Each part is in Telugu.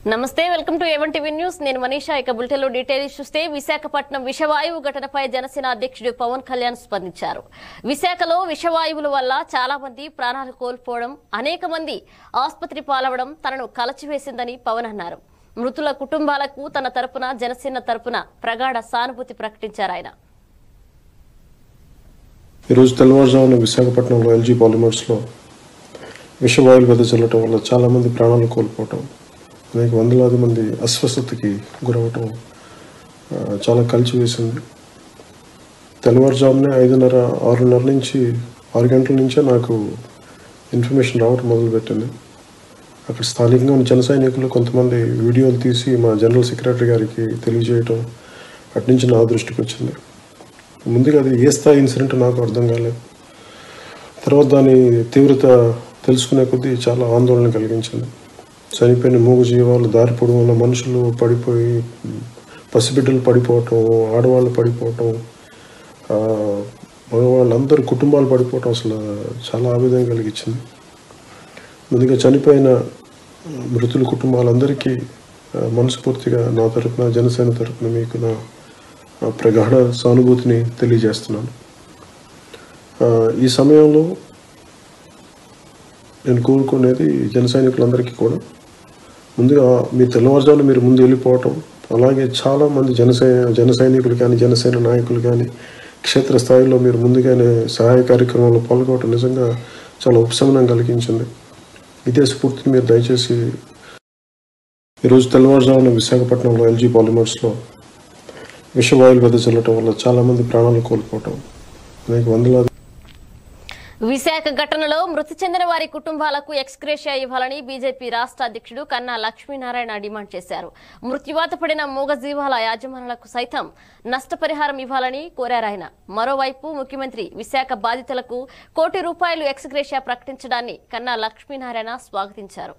నమస్తే welcome to A one TV news నేను మనీషా ఇక బులెటిన్ లో డీటెయిల్స్ చూస్తే విశాఖపట్నం విషవాయువు ఘటనపై జనసేన అధ్యక్షుడు పవన్ కళ్యాణ్ స్పందించారు విశాఖలో విషవాయువుల వల్ల చాలా మంది ప్రాణాలు కోల్పోవడం అనేక మంది ఆసుపత్రి పాలవడం తనను కలచివేసిందని పవన్ అన్నారు మృతుల కుటుంబాలకు తన తరపున జనసేన తరపున ప్రగాఢ సానుభూతి ప్రకటించారు ఆయన ఈరోజు తెల్లవారుజామున విశాఖపట్నంలో ఎల్జీ పాలిమర్స్లో విషవాయువులు వెదజల్లటం వల్ల చాలామంది ప్రాణాలు కోల్పోవటం అనేక వందలాది మంది అస్వస్థతకి గురవటం ఆ, చాలా కలిసివేసింది తెల్లవారుజామునే ఐదున్నర ఆరున్నర నుంచి ఆరు గంటల నుంచే నాకు ఇన్ఫర్మేషన్ రావటం మొదలుపెట్టింది అక్కడ స్థానికంగా ఉన్న జన సైనికులు కొంతమంది వీడియోలు తీసి మా జనరల్ సెక్రటరీ గారికి తెలియజేయటం అటు నుంచి నా దృష్టికి వచ్చింది ముందుగా అది ఏ స్థాయి ఇన్సిడెంట్ నాకు అర్థం కాలేదు తర్వాత దాని తీవ్రత తెలుసుకునే కొద్దీ చాలా ఆందోళన కలిగించింది చనిపోయిన మూగ జీవాలు దారి పొడవున మనుషులు పడిపోయి పసిబిడ్డలు పడిపోవటం ఆడవాళ్ళు పడిపోవటం ఆ, మగవాళ్ళందరూ కుటుంబాలు పడిపోవటం అసలు చాలా ఆవేదన కలిగించింది ముందుగా చనిపోయిన మృతుల కుటుంబాలందరికీ ఆ, మనస్ఫూర్తిగా నా తరపున జనసేన తరపున మీకు నా ఆ, ప్రగాఢ సానుభూతిని తెలియజేస్తున్నాను ఆ, ఈ సమయంలో నేను కోరుకునేది జన సైనికులందరికీ కూడా ముందుగా మీ తెల్లవారుజామున మీరు ముందు వెళ్ళిపోవటం అలాగే చాలామంది జనసై జన సైనికులు కానీ జనసేన నాయకులు కానీ క్షేత్రస్థాయిలో మీరు ముందుగానే సహాయ కార్యక్రమంలో పాల్గొనడం నిజంగా చాలా ఉపశమనం కలిగించింది ఇదే స్ఫూర్తిని మీరు దయచేసి ఈరోజు తెల్లవారుజామున విశాఖపట్నంలో ఎల్జీ పాలిమర్స్లో విషవాయువులు వెదజల్లటం వల్ల చాలామంది ప్రాణాలు కోల్పోవటం అనేక వందలాది విశాఖ ఘటనలో మృతి చెందిన వారి కుటుంబాలకు ఎక్స్గ్రేషియా ఇవ్వాలని బీజేపీ రాష్ట్ర అధ్యక్షుడు కన్నా లక్ష్మీనారాయణ డిమాండ్ చేశారు మృత్యువాత పడిన మూగజీవాల యాజమానులకు సైతం నష్టపరిహారం ఇవ్వాలని కోరారు ఆయన మరోవైపు ముఖ్యమంత్రి విశాఖ బాధితులకు కోటి రూపాయలు ఎక్స్గ్రేషియా ప్రకటించడాన్ని కన్నా లక్ష్మీనారాయణ స్వాగతించారు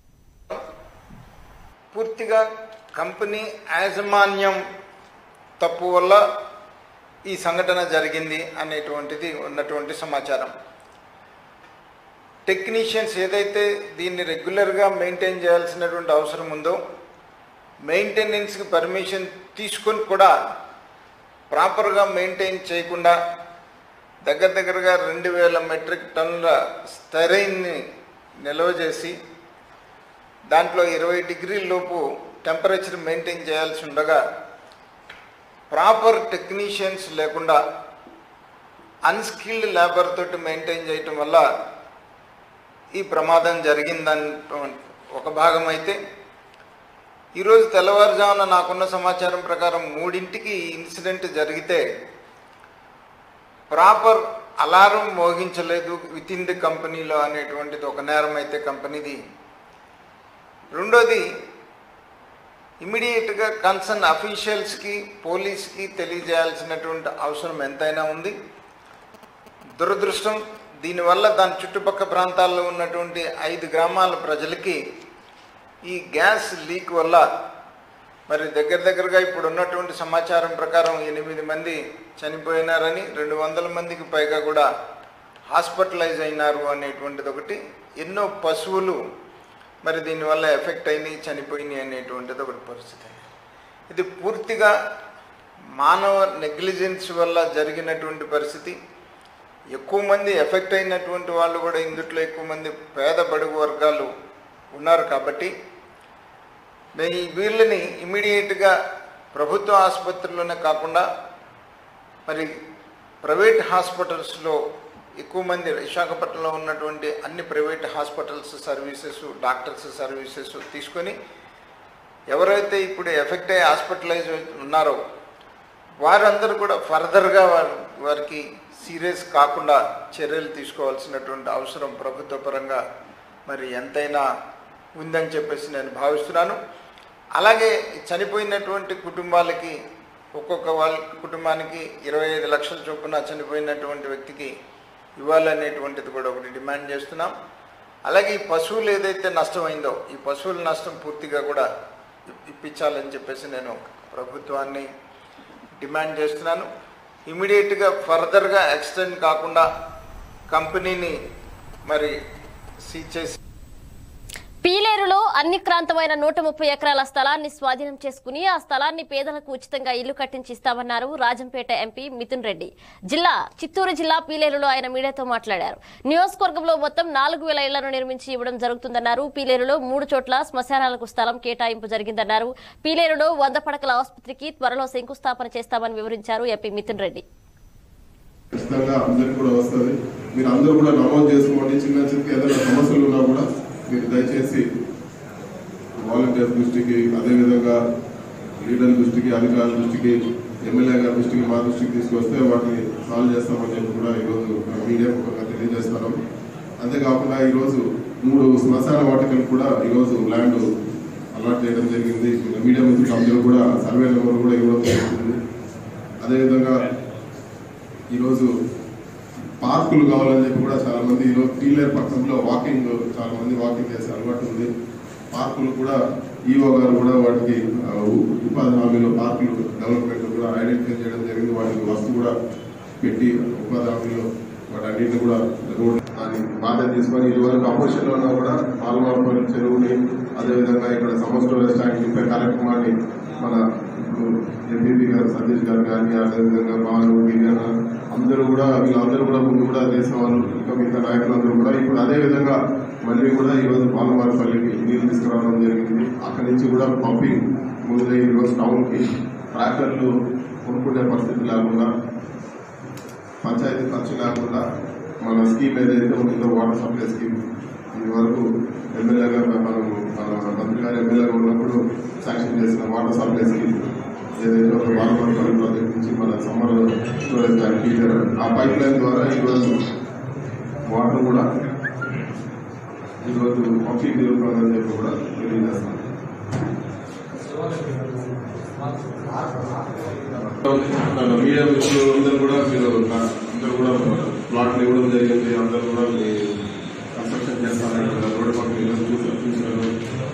పూర్తిగా కంపెనీ యాజమాన్యం తప్పు వల్ల ఈ సంఘటన జరిగింది అనేటువంటిది ఉన్నటువంటి సమాచారం టెక్నీషియన్స్ ఏదైతే దీన్ని రెగ్యులర్గా మెయింటైన్ చేయాల్సినటువంటి అవసరం ఉందో మెయింటెనెన్స్కి పర్మిషన్ తీసుకొని కూడా ప్రాపర్గా మెయింటైన్ చేయకుండా దగ్గర దగ్గరగా రెండు వేల మెట్రిక్ టన్నుల స్టెరైన్ని నిల్వ చేసి దాంట్లో ఇరవై డిగ్రీల లోపు టెంపరేచర్ మెయింటైన్ చేయాల్సి ఉండగా ప్రాపర్ టెక్నీషియన్స్ లేకుండా అన్స్కిల్డ్ లేబర్ తోటి మెయింటైన్ చేయటం వల్ల ఈ ప్రమాదం జరిగిందని ఒక భాగం అయితే ఈరోజు తెల్లవారుజామున నాకున్న సమాచారం ప్రకారం మూడింటికి ఈ ఇన్సిడెంట్ జరిగితే ప్రాపర్ అలారం మోగించలేదు విత్ ఇన్ ది కంపెనీలో అనేటువంటిది ఒక నేరం అయితే కంపెనీది రెండోది ఇమీడియట్గా కన్సర్న్ అఫీషియల్స్కి పోలీస్కి తెలియజేయాల్సినటువంటి అవసరం ఎంతైనా ఉంది దురదృష్టం దీనివల్ల దాని చుట్టుపక్కల ప్రాంతాల్లో ఉన్నటువంటి ఐదు గ్రామాల ప్రజలకి ఈ గ్యాస్ లీక్ వల్ల మరి దగ్గర దగ్గరగా ఇప్పుడు ఉన్నటువంటి సమాచారం ప్రకారం ఎనిమిది మంది చనిపోయినారని రెండు వందల మందికి పైగా కూడా హాస్పిటలైజ్ అయినారు అనేటువంటిది ఒకటి ఎన్నో పశువులు మరి దీనివల్ల ఎఫెక్ట్ అయినాయి చనిపోయినాయి అనేటువంటిది ఒకటి పరిస్థితి ఇది పూర్తిగా మానవ నెగ్లిజెన్స్ వల్ల జరిగినటువంటి పరిస్థితి ఎక్కువ మంది ఎఫెక్ట్ అయినటువంటి వాళ్ళు కూడా ఇందుట్లో ఎక్కువ మంది పేద బడుగు వర్గాలు ఉన్నారు కాబట్టి ఈ వీళ్ళని ఇమీడియట్గా ప్రభుత్వ ఆసుపత్రుల్లోనే కాకుండా మరి ప్రైవేట్ హాస్పిటల్స్లో ఎక్కువ మంది విశాఖపట్నంలో ఉన్నటువంటి అన్ని private hospitals services doctors services తీసుకొని ఎవరైతే ఇప్పుడు ఎఫెక్ట్ అయ్యి హాస్పిటలైజ్ ఉన్నారో వారందరూ కూడా ఫర్దర్గా వారి వారికి సీరియస్ కాకుండా చర్యలు తీసుకోవాల్సినటువంటి అవసరం ప్రభుత్వ పరంగా మరి ఎంతైనా ఉందని చెప్పేసి నేను భావిస్తున్నాను అలాగే చనిపోయినటువంటి కుటుంబాలకి ఒక్కొక్క వాళ్ళ కుటుంబానికి ఇరవై ఐదు లక్షల చొప్పున చనిపోయినటువంటి వ్యక్తికి ఇవ్వాలనేటువంటిది కూడా ఒకటి డిమాండ్ చేస్తున్నాం అలాగే ఈ పశువులు ఏదైతే నష్టమైందో ఈ పశువుల నష్టం పూర్తిగా కూడా ఇప్- ఇప్పించాలని చెప్పేసి నేను ప్రభుత్వాన్ని డిమాండ్ చేస్తున్నాను ఇమీడియట్గా ఫర్దర్గా ఎక్స్టెండ్ కాకుండా కంపెనీని మరి సీజ్ చేసి పీలేరులో అన్ని క్రాంతమైన నూట ముప్పై ఎకరాల స్థలాన్ని స్వాధీనం చేసుకుని ఆ స్థలాన్ని పేదలకు ఉచితంగా ఇల్లు కట్టించి ఇస్తామన్నారు రాజంపేట ఎంపీ మిథున్ రెడ్డి జిల్లా చిత్తూరు జిల్లా పీలేరులో ఆయన మీడియాతో మాట్లాడారు నియోజకవర్గంలో మొత్తం నాలుగు వేల ఇళ్లను నిర్మించి ఇవ్వడం జరుగుతుందన్నారు పీలేరులో మూడు చోట్ల శ్మశానాలకు స్థలం కేటాయింపు జరిగిందన్నారు పీలేరులో వంద పడకల ఆసుపత్రికి త్వరలో శంకుస్థాపన చేస్తామని వివరించారు ఎంపీ మిథున్ రెడ్డి ఖచ్చితంగా అందరికి కూడా వస్తుంది మీరు అందరూ కూడా నమోదు చేసుకోండి చిన్న చిన్న ఏదైనా సమస్యలు ఉన్నా కూడా మీరు దయచేసి వాలంటీర్ దృష్టికి అదేవిధంగా లీడర్ దృష్టికి అధికారుల దృష్టికి ఎమ్మెల్యే గారి దృష్టికి మా దృష్టికి తీసుకొస్తే వాటిని సాల్వ్ చేస్తామని చెప్పి కూడా ఈరోజు మీడియా ముఖంగా తెలియజేస్తాను అంతేకాకుండా ఈరోజు మూడు శ్మశాన వాటికలు కూడా ఈరోజు ల్యాండ్ అలాట్ చేయడం జరిగింది మీడియా మిత్రులు అందరూ కూడా సర్వే నెంబర్ కూడా ఇవ్వడం జరుగుతుంది అదేవిధంగా ఈరోజు పార్కులు కావాలని చెప్పి కూడా చాలా మంది ఈరోజు టీలర్ పట్టణంలో వాకింగ్ చాలా మంది వాకింగ్ చేసే అలవాటు ఉంది పార్కులు కూడా ఈఓ గారు కూడా వాటికి ఆ, ఉ- ఉపాధి హామీలో పార్కులు డెవలప్మెంట్ కూడా ఐడెంటిఫై చేయడం జరిగింది వాటికి వస్తు కూడా పెట్టి ఉపాధి హామీలో వాటన్నిటిని కూడా రోడ్ దాన్ని బాధ్యత తీసుకొని ఇదివరకు అపోజిషన్ లో ఉన్నా కూడా పాల్గొన చెరువుని అదేవిధంగా ఇక్కడ సమస్య రెస్టారెంట్ నింపే కార్యక్రమాన్ని మన ఇప్పుడు ఎంపీపీ గారు సతీష్ గారు కానీ అదేవిధంగా బాలు గిరిజన అందరూ కూడా వీళ్ళందరూ కూడా ముందు కూడా చేసిన వాళ్ళు ఇంకా మిగతా నాయకులందరూ కూడా ఇప్పుడు అదే విధంగా మళ్ళీ కూడా ఈ రోజు పాలవారిపల్లికి నీళ్లు తీసుకురావడం జరిగింది అక్కడి నుంచి కూడా పంపింగ్ ముందే ఈ రోజు టౌన్ కి ట్రాక్టర్లు కొనుక్కునే పరిస్థితి లేకుండా పంచాయతీ ఖర్చు లేకుండా మన స్కీమ్ ఏదైతే ఉంటుందో వాటర్ సప్లై స్కీమ్ ఇది వరకు ఎమ్మెల్యేగా మనం మన మంత్రి గారు ఎమ్మెల్యేగా ఉన్నప్పుడు శాంక్షన్ చేసిన వాటర్ సప్లై స్కీమ్ ఏదైతే ఒక వాటర్ ప్రాజెక్ట్ నుంచి మన సమ్మర్ స్టోరేజ్ ట్యాంక్ హీటర్ ఆ పైప్ లైన్ ద్వారా ఈరోజు వాటర్ కూడా ఈరోజు పంపింగ్ జరుగుతుందని చెప్పి కూడా తెలియజేస్తాను నన్ను మీడియా మిత్రులు అందరూ కూడా మీరు నా- అందరూ కూడా ప్లాట్లు ఇవ్వడం జరిగింది అందరూ కూడా మీ కన్స్ట్రక్షన్ చేస్తారని రోడ్డు పక్కన ఈరోజు చూసి చూసినారు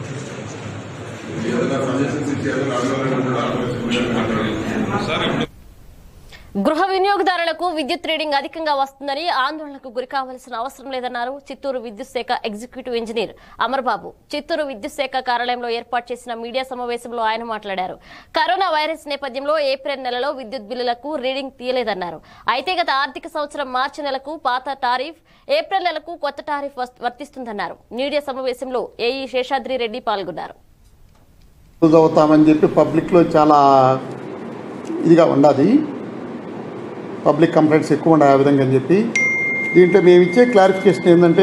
ఏదైనా సజెషన్స్ ఇచ్చి ఏదైనా అడగాలని కూడా అడగచ్చు. గృహ వినియోగదారులకు విద్యుత్ రీడింగ్ అధికంగా వస్తుందని ఆందోళనకు గురి కావాల్సిన అవసరం లేదన్నారు చిత్తూరు విద్యుత్ శాఖ ఎగ్జిక్యూటివ్ ఇంజనీర్ అమర్బాబు చిత్తూరు విద్యుత్ శాఖ కార్యాలయంలో ఏర్పాటు చేసిన మీడియా సమావేశంలో ఆయన మాట్లాడారు కరోనా వైరస్ నేపథ్యంలో ఏప్రిల్ నెలలో విద్యుత్ బిల్లులకు రీడింగ్ తీయలేదన్నారు అయితే గత ఆర్థిక సంవత్సరం మార్చి నెలకు పాత టారిఫ్ ఏప్రిల్ నెలకు కొత్త టారిఫ్ వస్- వర్తిస్తుందన్నారు మీడియా సమావేశంలో ఏఈ శేషాద్రి రెడ్డి పాల్గొన్నారు యూజ్ అవుతామని చెప్పి పబ్లిక్లో చాలా ఇదిగా ఉండదు పబ్లిక్ కంప్లైంట్స్ ఎక్కువ ఉండాలి ఆ విధంగా అని చెప్పి దీంట్లో మేము ఇచ్చే క్లారిఫికేషన్ ఏంటంటే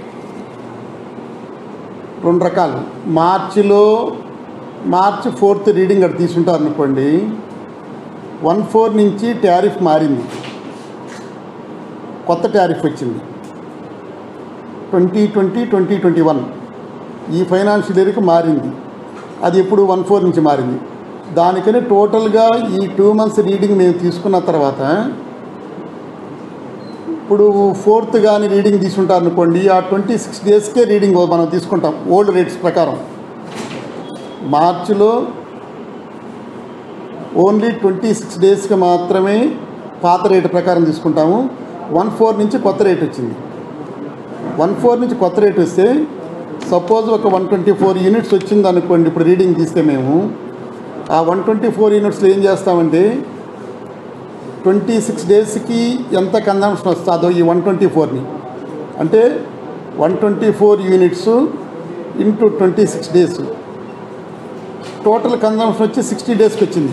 రెండు రకాలు మార్చిలో మార్చ్ ఫోర్త్ రీడింగ్ అక్కడ తీసుంటారు అనుకోండి వన్ ఫోర్ నుంచి టారిఫ్ మారింది కొత్త టారిఫ్ వచ్చింది twenty twenty twenty twenty one ఈ ఫైనాన్షియల్ ఇయర్కి మారింది అది ఎప్పుడు వన్ ఫోర్ నుంచి మారింది దానికని టోటల్గా ఈ టూ మంత్స్ రీడింగ్ మేము తీసుకున్న తర్వాత ఇప్పుడు ఫోర్త్ కానీ రీడింగ్ తీసుకుంటారు అనుకోండి ఆ ట్వంటీ సిక్స్ డేస్కే రీడింగ్ మనం తీసుకుంటాం ఓల్డ్ రేట్స్ ప్రకారం మార్చిలో ఓన్లీ ట్వంటీ సిక్స్ డేస్కి మాత్రమే పాత రేటు ప్రకారం తీసుకుంటాము వన్ ఫోర్ నుంచి కొత్త రేట్ వచ్చింది వన్ ఫోర్ నుంచి కొత్త రేట్ వస్తే సపోజ్ ఒక వన్ ట్వంటీ ఫోర్ యూనిట్స్ వచ్చింది అనుకోండి ఇప్పుడు రీడింగ్ తీస్తే మేము ఆ వన్ ట్వంటీ ఫోర్ యూనిట్స్లో ఏం చేస్తామంటే ట్వంటీ సిక్స్ డేస్కి ఎంత కన్జంప్షన్ వస్తుందో ఈ వన్ ట్వంటీ ఫోర్ని అంటే one twenty four units into twenty six days total consumption వచ్చి సిక్స్టీ డేస్కి వచ్చింది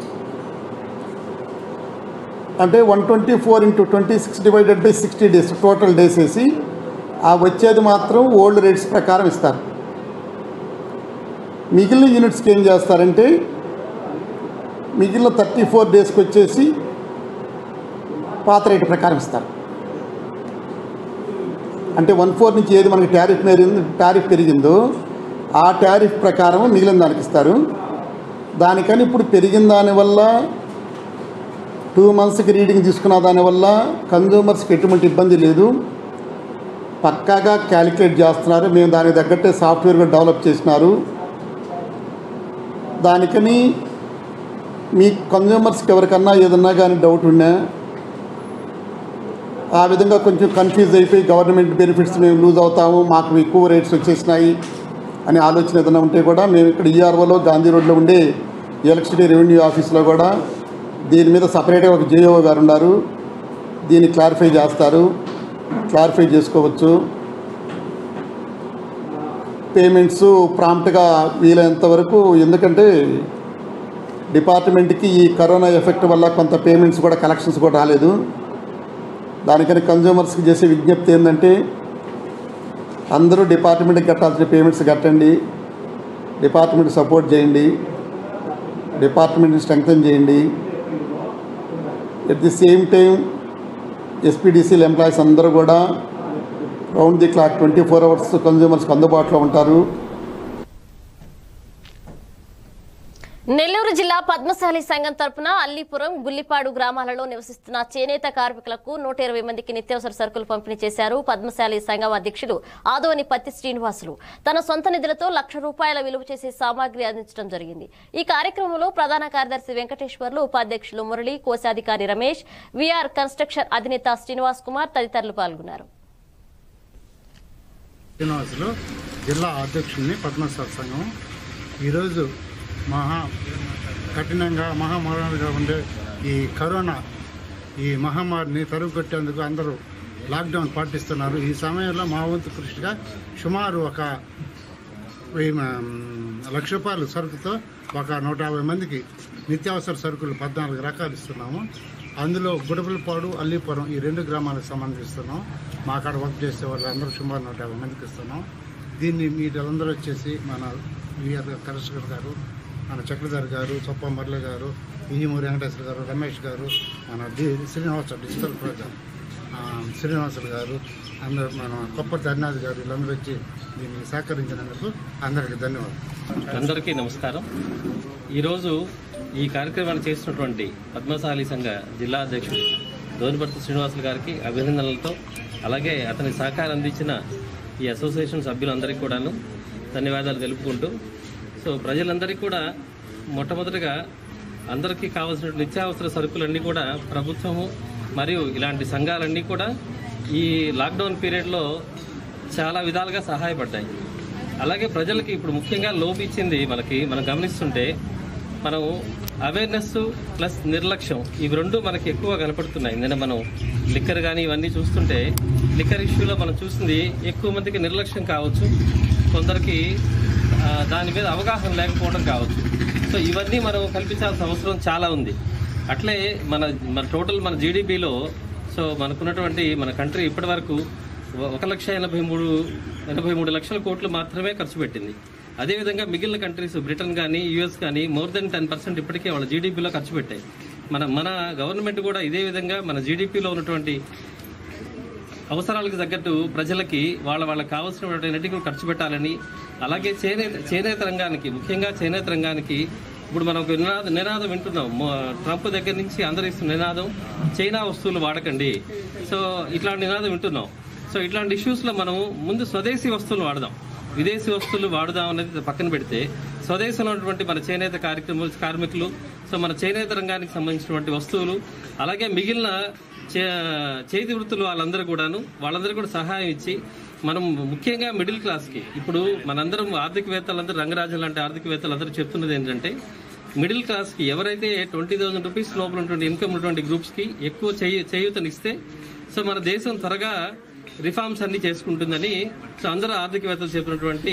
అంటే one twenty four into twenty six divided by sixty days total days వేసి ఆ వచ్చేది మాత్రం ఓల్డ్ రేట్స్ ప్రకారం ఇస్తారు మిగిలిన యూనిట్స్కి ఏం చేస్తారంటే మిగిలిన థర్టీ ఫోర్ డేస్కి వచ్చేసి పాత రేటు ప్రకారం ఇస్తారు అంటే వన్ ఫోర్ నుంచి ఏది మనకి టారిఫ్ పెరిగింది టారిఫ్ పెరిగిందో ఆ టారిఫ్ ప్రకారం మిగిలిన దానికి ఇస్తారు దానికని ఇప్పుడు పెరిగిన దానివల్ల టూ మంత్స్కి రీడింగ్ తీసుకున్న దానివల్ల కన్జ్యూమర్స్కి ఎటువంటి ఇబ్బంది లేదు పక్కాగా క్యాలిక్యులేట్ చేస్తున్నారు మేము దానికి తగ్గట్టే సాఫ్ట్వేర్ కూడా డెవలప్ చేసినారు దానికని మీ కన్జ్యూమర్స్కి ఎవరికన్నా ఏదన్నా కానీ డౌట్ ఉన్నా ఆ విధంగా కొంచెం కన్ఫ్యూజ్ అయిపోయి గవర్నమెంట్ బెనిఫిట్స్ మేము లూజ్ అవుతాము మాకు ఎక్కువ రేట్స్ వచ్చేసినాయి అనే ఆలోచన ఏదైనా ఉంటే కూడా మేము ఇక్కడ ఈఆర్ఓలో గాంధీ రోడ్లో ఉండే ఎలక్ట్రిసిటీ రెవెన్యూ ఆఫీస్లో కూడా దీని మీద సపరేట్గా ఒక జేఓ గారు ఉన్నారు దీన్ని క్లారిఫై చేస్తారు క్లారిఫై చేసుకోవచ్చు పేమెంట్స్ ప్రాంప్ట్గా వీలైనంత వరకు ఎందుకంటే డిపార్ట్మెంట్కి ఈ కరోనా ఎఫెక్ట్ వల్ల కొంత పేమెంట్స్ కూడా కలెక్షన్స్ కూడా రాలేదు దానికని కన్జ్యూమర్స్కి చేసే విజ్ఞప్తి ఏంటంటే అందరూ డిపార్ట్మెంట్కి కట్టాల్సిన పేమెంట్స్ కట్టండి డిపార్ట్మెంట్ సపోర్ట్ చేయండి డిపార్ట్మెంట్ని స్ట్రెంగ్తన్ చేయండి ఎట్ ది సేమ్ టైం ఎస్పీడీసీల ఎంప్లాయీస్ అందరూ కూడా round the clock twenty four hours కన్జ్యూమర్స్కి అందుబాటులో ఉంటారు నెల్లూరు జిల్లా పద్మశాలి సంఘం తరపున అల్లీపురం గుల్లిపాడు గ్రామాలలో నివసిస్తున్న చేనేత కార్మికులకు నూట ఇరవై మందికి నిత్యావసర సరుకులు పంపిణీ చేశారు పద్మశాలి సంఘం అధ్యక్షుడు ఆదోని పత్తి శ్రీనివాసులు తన సొంత నిధులతో లక్ష రూపాయల విలువ చేసే సామాగ్రి అందించడం జరిగింది ఈ కార్యక్రమంలో ప్రధాన కార్యదర్శి వెంకటేశ్వర్లు ఉపాధ్యక్షులు మురళి కోశాధికారి రమేష్ విఆర్ కన్స్ట్రక్షన్ అధినేత శ్రీనివాస్ కుమార్ తదితరులు పాల్గొన్నారు శ్రీనివాసులు జిల్లా అధ్యక్షుడిని పద్మశాల సంఘం ఈరోజు మహా కఠినంగా మహామారిగా ఉండే ఈ కరోనా ఈ మహమ్మారిని తరుగు కొట్టేందుకు అందరూ లాక్డౌన్ పాటిస్తున్నారు ఈ సమయంలో మా వంతు కృషిగా సుమారు ఒక వెయ్యి మ- లక్ష రూపాయల సరుకుతో ఒక నూట యాభై మందికి నిత్యావసర సరుకులు పద్నాలుగు రకాలు ఇస్తున్నాము అందులో గుడబలపాడు అల్లీపురం ఈ రెండు గ్రామాలకు సంబంధిస్తున్నాం మా అక్కడ వర్క్ చేసే వాళ్ళు అందరూ సుమారు నూట యాభై మందికి ఇస్తున్నాం దీన్ని మీరందరూ వచ్చేసి మన విఆర్ కలెక్టర్ గారు మన చక్రధర్ గారు చొప్ప మురళి గారు ఈమూరి వెంకటేశ్వర గారు రమేష్ గారు మన డి శ్రీనివాస డిజిటల్ ప్రజా ఆ, శ్రీనివాసులు గారు అందరూ మన కొప్పటి ధర్నాథ్ గారు వీళ్ళందరూ వచ్చి దీన్ని సహకరించినందుకు అందరికీ ధన్యవాదాలు అందరికీ నమస్కారం ఈరోజు ఈ కార్యక్రమాన్ని చేస్తున్నటువంటి పద్మశాలి సంఘ జిల్లా అధ్యక్షుడు దోనిపర్తి శ్రీనివాసులు గారికి అభినందనలతో అలాగే అతని సహకారం అందించిన ఈ అసోసియేషన్ సభ్యులందరికీ కూడాను ధన్యవాదాలు తెలుపుకుంటూ సో ప్రజలందరికీ కూడా మొట్టమొదటిగా అందరికీ కావాల్సిన నిత్యావసర సరుకులన్నీ కూడా ప్రభుత్వము మరియు ఇలాంటి సంఘాలన్నీ కూడా ఈ లాక్డౌన్ పీరియడ్లో చాలా విధాలుగా సహాయపడ్డాయి అలాగే ప్రజలకి ఇప్పుడు ముఖ్యంగా లోపు ఇచ్చింది మనకి మనం గమనిస్తుంటే మనం అవేర్నెస్ ప్లస్ నిర్లక్ష్యం ఇవి రెండు మనకి ఎక్కువ కనపడుతున్నాయి నిన్న మనం లిక్కర్ కానీ ఇవన్నీ చూస్తుంటే లిక్కర్ ఇష్యూలో మనం చూసింది ఎక్కువ మందికి నిర్లక్ష్యం కావచ్చు కొందరికి ఆ, దాని మీద అవగాహన లేకపోవడం కావచ్చు సో ఇవన్నీ మనం కల్పించాల్సిన అవసరం చాలా ఉంది అట్లే మన మన టోటల్ మన జీడిపిలో సో మనకున్నటువంటి మన కంట్రీ ఇప్పటి వరకు ఒక లక్ష ఎనభై మూడు ఎనభై మూడు లక్షల కోట్లు మాత్రమే ఖర్చు పెట్టింది అదేవిధంగా మిగిలిన కంట్రీస్ బ్రిటన్ కానీ యుఎస్ కానీ మోర్ దెన్ టెన్ పర్సెంట్ ఇప్పటికే వాళ్ళ జీడిపిలో ఖర్చు పెట్టాయి మన మన గవర్నమెంట్ కూడా ఇదే విధంగా మన జీడిపిలో ఉన్నటువంటి అవసరాలకు తగ్గట్టు ప్రజలకి వాళ్ళ వాళ్ళకి కావాల్సినటువంటి ఖర్చు పెట్టాలని అలాగే చేనేత చేనేత రంగానికి ముఖ్యంగా చేనేత రంగానికి ఇప్పుడు మనం ఒక నినాదం నినాదం వింటున్నాం మో- ట్రంప్ దగ్గర నుంచి అందరు ఇస్తున్న నినాదం చైనా వస్తువులు వాడకండి సో ఇట్లాంటి నినాదం వింటున్నాం సో ఇట్లాంటి ఇష్యూస్లో మనం ముందు స్వదేశీ వస్తువులు వాడదాం విదేశీ వస్తువులు వాడుదాం అనేది పక్కన పెడితే స్వదేశంలో ఉన్నటువంటి మన చేనేత కార్యక్రమాలు కార్మికులు సో మన చేనేత రంగానికి సంబంధించినటువంటి వస్తువులు అలాగే మిగిలిన చే- చేతి వృత్తులు వాళ్ళందరూ కూడాను వాళ్ళందరూ కూడా సహాయం ఇచ్చి మనం ముఖ్యంగా మిడిల్ క్లాస్కి ఇప్పుడు మనందరం ఆర్థికవేత్తలందరూ రంగరాజన్ లాంటి ఆర్థికవేత్తలందరూ చెప్తున్నది ఏంటంటే మిడిల్ క్లాస్కి ఎవరైతే ట్వంటీ థౌసండ్ రూపీస్ లోపల ఉన్నటువంటి ఇన్కమ్ ఉన్నటువంటి గ్రూప్స్కి ఎక్కువ చేయ చేయూతనిస్తే సో మన దేశం త్వరగా రిఫార్మ్స్ అన్ని చేసుకుంటుందని సో అందరూ ఆర్థికవేత్తలు చెప్పినటువంటి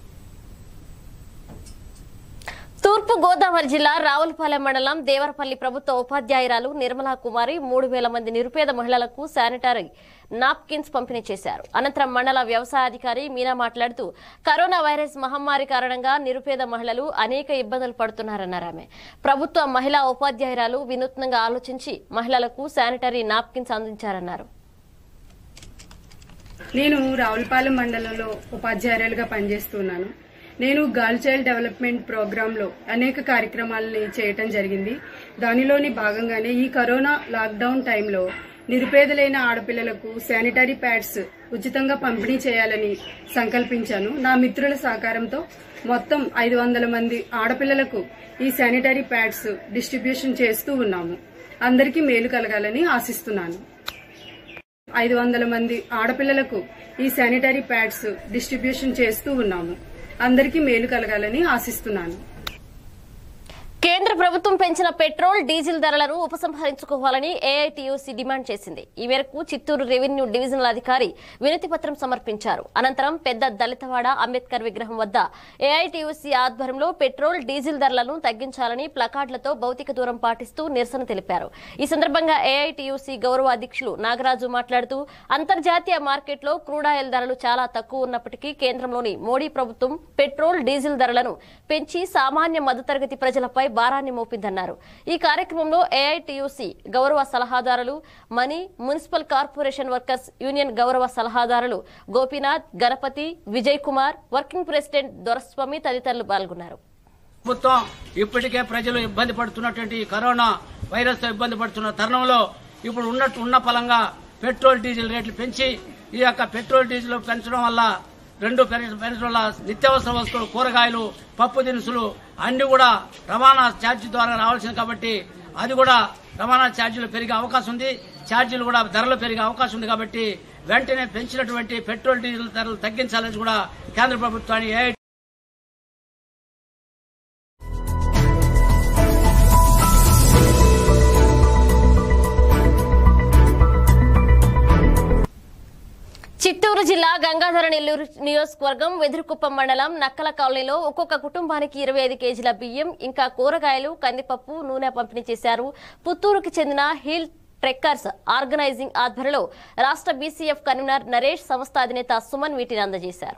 తూర్పు గోదావరి జిల్లా రావులపాలెం మండలం దేవరపల్లి ప్రభుత్వ ఉపాధ్యాయురాలు నిర్మలా కుమారి మూడు వేల మంది నిరుపేద మహిళలకు శానిటరీ నాప్కిన్స్ పంపిణీ చేశారు అనంతరం మండల వ్యవసాయాధికారి మీనా మాట్లాడుతూ కరోనా వైరస్ మహమ్మారి కారణంగా నిరుపేద మహిళలు అనేక ఇబ్బందులు పడుతున్నారన్నారు ఆమె ప్రభుత్వ మహిళా ఉపాధ్యాయురాలు వినూత్నంగా ఆలోచించి మహిళలకు శానిటరీ నాప్కిన్స్ అందించారన్నారు నేను రావులపాలెం మండలంలో ఉపాధ్యాయురాలుగా పనిచేస్తున్నాను నేను గర్ల్ చైల్డ్ డెవలప్మెంట్ ప్రోగ్రాంలో అనేక కార్యక్రమాలని చేయటం జరిగింది దానిలోని భాగంగానే ఈ కరోనా లాక్డౌన్ టైంలో నిరుపేదలైన ఆడపిల్లలకు శానిటరీ ప్యాడ్స్ ఉచితంగా పంపిణీ చేయాలని సంకల్పించాను నా మిత్రుల సహకారంతో మొత్తం ఐదు వందల మంది ఆడపిల్లలకు ఈ శానిటరీ ప్యాడ్స్ డిస్ట్రిబ్యూషన్ చేస్తూ ఉన్నాము అందరికీ మేలు కలగాలని ఆశిస్తున్నాను ఐదు వందల మంది ఆడపిల్లలకు ఈ శానిటరీ ప్యాడ్స్ డిస్ట్రిబ్యూషన్ చేస్తూ ఉన్నాము అందరికీ మేలు కలగాలని ఆశిస్తున్నాను కేంద్ర ప్రభుత్వం పెంచిన పెట్రోల్ డీజిల్ ధరలను ఉపసంహరించుకోవాలని ఏఐటీయూసీ డిమాండ్ చేసింది ఈ మేరకు చిత్తూరు రెవెన్యూ డివిజనల్ అధికారి వినతి పత్రం సమర్పించారు అనంతరం పెద్ద దళితవాడ అంబేద్కర్ విగ్రహం వద్ద ఏఐటీయూసీ ఆధ్వర్యంలో పెట్రోల్ డీజిల్ ధరలను తగ్గించాలని ప్లకార్డులతో భౌతిక దూరం పాటిస్తూ నిరసన తెలిపారు ఈ సందర్భంగా ఏఐటీయూసీ గౌరవ అధ్యక్షులు నాగరాజు మాట్లాడుతూ అంతర్జాతీయ మార్కెట్లో క్రూడాయిల్ ధరలు చాలా తక్కువ ఉన్నప్పటికీ కేంద్రంలోని మోడీ ప్రభుత్వం పెట్రోల్ డీజిల్ ధరలను పెంచి సామాన్య మధ్యతరగతి ప్రజలపై భారాన్ని మోపిందన్నారు ఈ కార్యక్రమంలో ఏఐటియుసి గౌరవ సలహాదారులు మనీ మున్సిపల్ కార్పొరేషన్ వర్కర్స్ యూనియన్ గౌరవ సలహాదారులు గోపీనాథ్ గణపతి విజయ్ కుమార్ వర్కింగ్ ప్రెసిడెంట్ దొరస్వామి తదితరులు పాల్గొన్నారు ప్రభుత్వం ఇప్పటికే ప్రజలు ఇబ్బంది పడుతున్నటువంటి ఈ కరోనా వైరస్ తో ఇబ్బంది పడుతున్న తరుణంలో ఇప్పుడు ఉన్నట్టు ఉన్న పలంగా పెట్రోల్ డీజిల్ రేట్లు పెంచి ఈ యొక్క పెట్రోల్ డీజిల్ పెంచడం వల్ల రెండు పెంచ- పెంచడం వల్ల నిత్యావసర వస్తువులు కూరగాయలు పప్పు దినుసులు అన్ని కూడా రవాణా ఛార్జీ ద్వారా రావాల్సింది కాబట్టి అది కూడా రవాణా ఛార్జీలు పెరిగే అవకాశం ఉంది ఛార్జీలు కూడా ధరలు పెరిగే అవకాశం ఉంది కాబట్టి వెంటనే పెంచినటువంటి పెట్రోల్ డీజిల్ ధరలు తగ్గించాలని కూడా కేంద్ర ప్రభుత్వాన్ని ఏ చిత్తూరు జిల్లా గంగాధర నెల్లూరు నియోజకవర్గం వెదురుకుప్పం మండలం నక్కల కాలనీలో ఒక్కొక్క కుటుంబానికి ఇరవై ఐదు కేజీల బియ్యం ఇంకా కూరగాయలు కందిపప్పు నూనె పంపిణీ చేశారు పుత్తూరుకు చెందిన హిల్ ట్రెక్కర్స్ ఆర్గనైజింగ్ ఆధ్వర్యంలో రాష్ట్ర బీసీఎఫ్ కన్వీనర్ నరేష్ సంస్థ అధినేత సుమన్ వీటిని అందజేశారు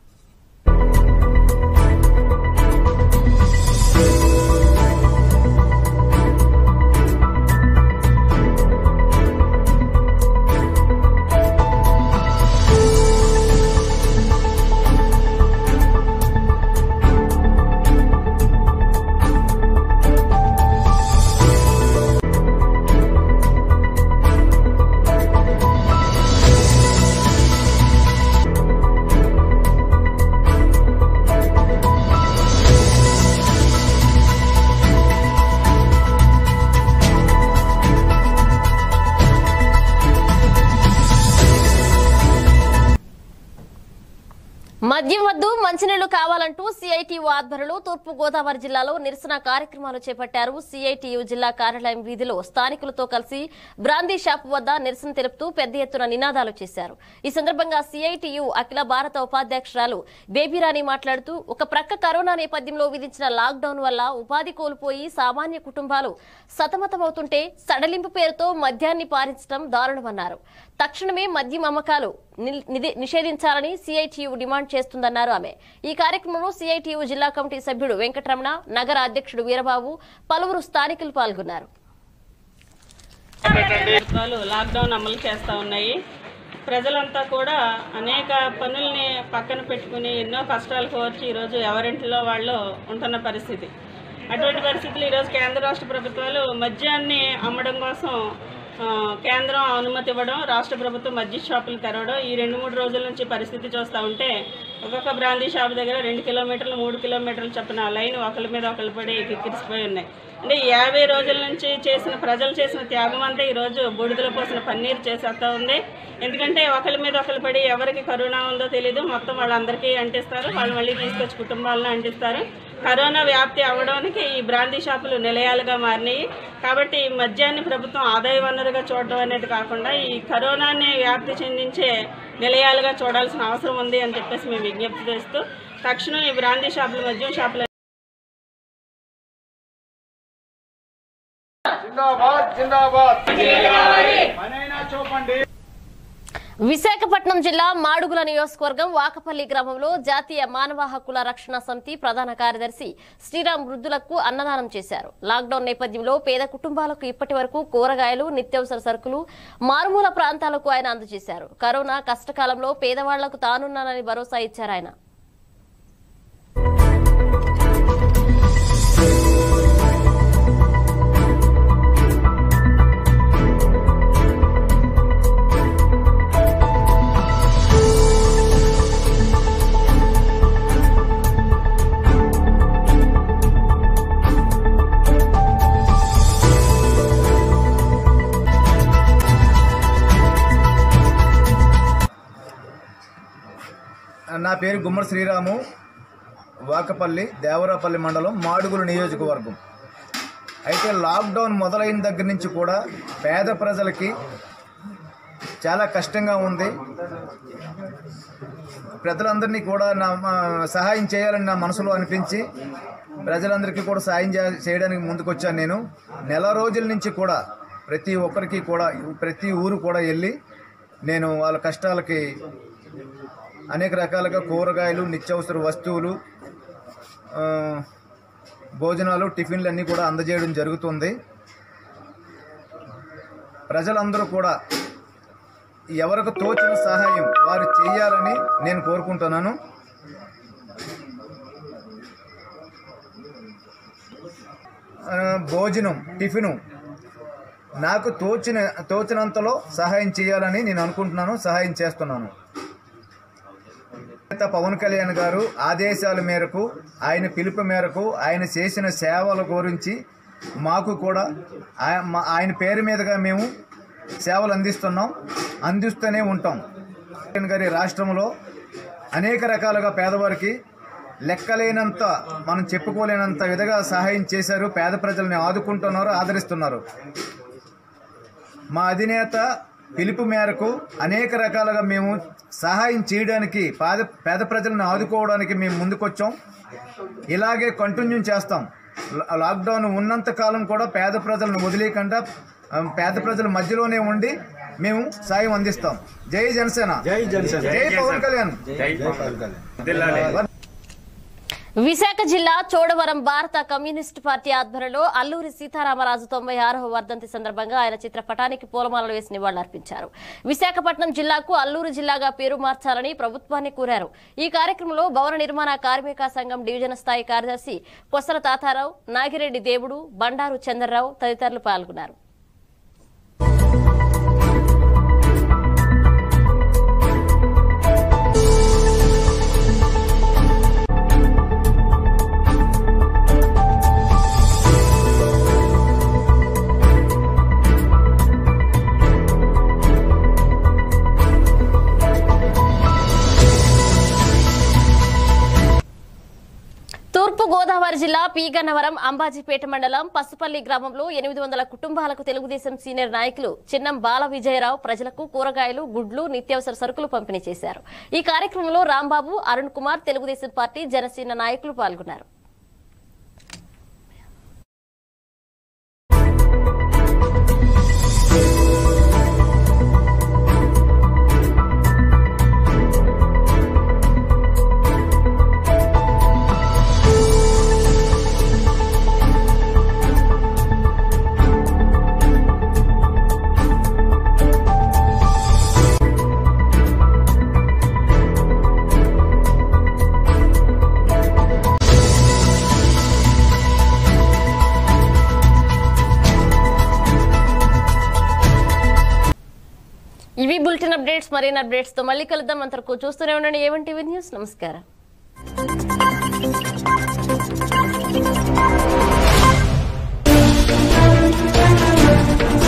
మద్యం వద్దు మంచినీళ్లు కావాలంటూ సిఐటియు ఆధ్వర్యంలో తూర్పు గోదావరి జిల్లాలో నిరసన కార్యక్రమాలు చేపట్టారు సిఐటియు జిల్లా కార్యాలయం వీధిలో స్థానికులతో కలిసి బ్రాందీ షాప్ వద్ద నిరసన తెలుపుతూ పెద్ద ఎత్తున నినాదాలు చేశారు ఈ సందర్భంగా సిఐటియు అఖిల భారత ఉపాధ్యక్షురాలు బేబీరాణి మాట్లాడుతూ ఒక ప్రక్క కరోనా నేపథ్యంలో విధించిన లాక్డౌన్ వల్ల ఉపాధి కోల్పోయి సామాన్య కుటుంబాలు సతమతమవుతుంటే సడలింపు పేరుతో మద్యాన్ని పారించడం దారుణమన్నారు తక్షణమే మద్యం అమ్మకాలు నిల్- నిది- నిషేధించాలని సిఐటియు డిమాండ్ చేస్తుందన్నారు ఆమె ఈ కార్యక్రమంలో సిఐటియు జిల్లా కమిటీ సభ్యుడు వెంకటరమణ నగర అధ్యక్షుడు వీరబాబు పలువురు స్థానికులు పాల్గొన్నారు ప్రభుత్వాలు లాక్డౌన్ అమలు చేస్తూ ఉన్నాయి ప్రజలంతా కూడా అనేక పనుల్ని పక్కన పెట్టుకుని ఎన్నో కష్టాలు కోర్చి ఈరోజు ఎవరింటిలో వాళ్ళు ఉంటున్న పరిస్థితి అటువంటి పరిస్థితులు ఈరోజు కేంద్ర రాష్ట్ర ప్రభుత్వాలు మద్యాన్ని అమ్మడం కోసం ఆ, కేంద్రం అనుమతి ఇవ్వడం రాష్ట్ర ప్రభుత్వం మద్య షాపులు తెరవడం ఈ రెండు మూడు రోజుల నుంచి పరిస్థితి చూస్తూ ఉంటే ఒక్కొక్క బ్రాందీ షాప్ దగ్గర రెండు కిలోమీటర్లు మూడు కిలోమీటర్లు చొప్పున లైన్ ఒకరి మీద ఒకరు పడి కిక్కిరిసిపోయి ఉన్నాయి అంటే ఈ యాభై రోజుల నుంచి చేసిన ప్రజలు చేసిన త్యాగం అంతా ఈరోజు బూడిదలో పోసిన పన్నీరు చేసేస్తా ఉంది ఎందుకంటే ఒకరి మీద ఒకరు పడి ఎవరికి కరోనా ఉందో తెలియదు మొత్తం వాళ్ళందరికీ అంటిస్తారు వాళ్ళు మళ్ళీ తీసుకొచ్చి కుటుంబాలను అంటిస్తారు కరోనా వ్యాప్తి అవ్వడానికి ఈ బ్రాందీ షాపులు నిలయాలుగా మారినాయి కాబట్టి ఈ మద్యాన్ని ప్రభుత్వం ఆదాయ వనరుగా చూడడం అనేది కాకుండా ఈ కరోనాని వ్యాప్తి చెందించే నిలయాలుగా చూడాల్సిన అవసరం ఉంది అని చెప్పేసి మేము విజ్ఞప్తి చేస్తూ తక్షణం ఈ బ్రాందీ షాపులు మద్యం షాపులు విశాఖపట్నం జిల్లా మాడుగుల నియోజకవర్గం వాకపల్లి గ్రామంలో జాతీయ మానవ హక్కుల రక్షణ సమితి ప్రధాన కార్యదర్శి శ్రీరామ్ వృద్ధులకు అన్నదానం చేశారు లాక్డౌన్ నేపథ్యంలో పేద కుటుంబాలకు ఇప్పటి వరకు కూరగాయలు నిత్యావసర సరుకులు మారుమూల ప్రాంతాలకు ఆయన అందజేశారు కరోనా కష్టకాలంలో పేదవాళ్లకు తానున్నానని భరోసా ఇచ్చారు ఆయన నా పేరు గుమ్మడి శ్రీరాము వాకపల్లి దేవరాపల్లి మండలం మాడుగుల నియోజకవర్గం అయితే లాక్డౌన్ మొదలైన దగ్గర నుంచి కూడా పేద ప్రజలకి చాలా కష్టంగా ఉంది ప్రజలందరినీ కూడా నా మా- సహాయం చేయాలని నా మనసులో అనిపించి ప్రజలందరికీ కూడా సాయం చే- చేయడానికి ముందుకొచ్చాను నేను నెల రోజుల నుంచి కూడా ప్రతి ఒక్కరికి కూడా ప్రతి ఊరు కూడా వెళ్ళి నేను వాళ్ళ కష్టాలకి అనేక రకాలుగా కూరగాయలు నిత్యావసర వస్తువులు ఆ, భోజనాలు టిఫిన్లు అన్నీ కూడా అందజేయడం జరుగుతుంది ప్రజలందరూ కూడా ఎవరికి తోచిన సహాయం వారు చేయాలని నేను కోరుకుంటున్నాను ఆ, భోజనం టిఫిను నాకు తోచిన తోచినంతలో సహాయం చేయాలని నేను అనుకుంటున్నాను సహాయం చేస్తున్నాను నేత పవన్ కళ్యాణ్ గారు ఆదేశాల మేరకు ఆయన పిలుపు మేరకు ఆయన చేసిన సేవల గురించి మాకు కూడా ఆయ- మా- ఆయన పేరు మీదుగా మేము సేవలు అందిస్తున్నాం అందిస్తూనే ఉంటాం కళ్యాణ్ గారి రాష్ట్రంలో అనేక రకాలుగా పేదవారికి లెక్కలేనంత మనం చెప్పుకోలేనంత విధంగా సహాయం చేశారు పేద ప్రజల్ని ఆదుకుంటున్నారు ఆదరిస్తున్నారు మా అధినేత పిలుపు మేరకు అనేక రకాలుగా మేము సహాయం చేయడానికి పేద పేద ప్రజలను ఆదుకోవడానికి మేము ముందుకొచ్చాం ఇలాగే కంటిన్యూ చేస్తాం లా- లాక్డౌన్ ఉన్నంత కాలం కూడా పేద ప్రజలను వదిలేయకుండా ఆ, పేద ప్రజల మధ్యలోనే ఉండి మేము సాయం అందిస్తాం జై జనసేన జై జనసేన జై పవన్ కళ్యాణ్ విశాఖ జిల్లా చోడవరం భారత కమ్యూనిస్టు పార్టీ ఆధ్వర్యంలో అల్లూరి సీతారామరాజు తొంభై ఆరవ వర్ధంతి సందర్భంగా ఆయన చిత్రపటానికి పూలమాలలు వేసి నివాళులర్పించారు విశాఖపట్నం జిల్లాకు అల్లూరు జిల్లాగా పేరు మార్చాలని ప్రభుత్వాన్ని కోరారు ఈ కార్యక్రమంలో భవన నిర్మాణ కార్మిక సంఘం డివిజన్ స్థాయి కార్యదర్శి కొసల తాతారావు నాగిరెడ్డి దేవుడు బండారు చంద్రరావు తదితరులు పాల్గొన్నారు తూర్పు గోదావరి జిల్లా పీగన్నవరం అంబాజీపేట మండలం పసుపల్లి గ్రామంలో ఎనిమిది వందల కుటుంబాలకు తెలుగుదేశం సీనియర్ నాయకులు చిన్నం బాల విజయరావు ప్రజలకు కూరగాయలు గుడ్లు నిత్యావసర సరుకులు పంపిణీ చేశారు ఈ కార్యక్రమంలో రాంబాబు అరుణ్ కుమార్ తెలుగుదేశం పార్టీ జనసేన నాయకులు పాల్గొన్నారు ఇవి బులెటిన్ అప్డేట్స్ మరిన్ని అప్డేట్స్ తో మళ్ళీ కలుద్దాం అంతవరకు చూస్తూనే ఉండండి ఏవన్ టీవీ న్యూస్ నమస్కారం Thank you.